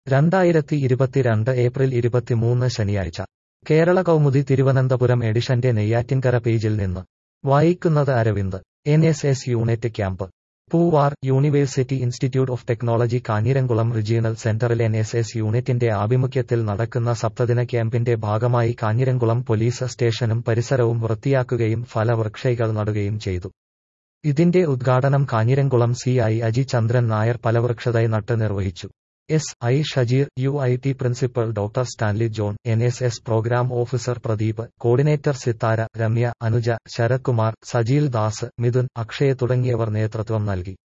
രണ്ടായിരത്തി ഇരുപത്തിരണ്ട് ഏപ്രിൽ ഇരുപത്തിമൂന്ന് ശനിയാഴ്ച കേരള കൗമുദി തിരുവനന്തപുരം എഡിഷന്റെ നെയ്യാറ്റിൻകര പേജിൽ നിന്ന് വായിക്കുന്നത് Aravind N S S unit camp Poovar university institute of technology Kanjiramkulam regional സെന്ററിൽ എൻ എസ് എസ് യൂണിറ്റിന്റെ ആഭിമുഖ്യത്തിൽ നടക്കുന്ന സപ്തദിന ക്യാമ്പിന്റെ ഭാഗമായി കാഞ്ഞിരംകുളം പോലീസ് സ്റ്റേഷനും പരിസരവും വൃത്തിയാക്കുകയും ഫലവൃക്ഷൈകൾ നടുകയും ചെയ്തു ഇതിന്റെ ഉദ്ഘാടനം കാഞ്ഞിരംകുളം സി ഐ അജി ചന്ദ്രൻ നായർ ഫലവൃക്ഷതൈ നട്ട് നിർവഹിച്ചു S I Shajeer U I T principal doctor Stanley John N S S programme officer Pradeep coordinator Sithara Ramya Anuja Sarathkumar Sajeel Das Mithun Akshay തുടങ്ങിയവർ നേതൃത്വം നൽകി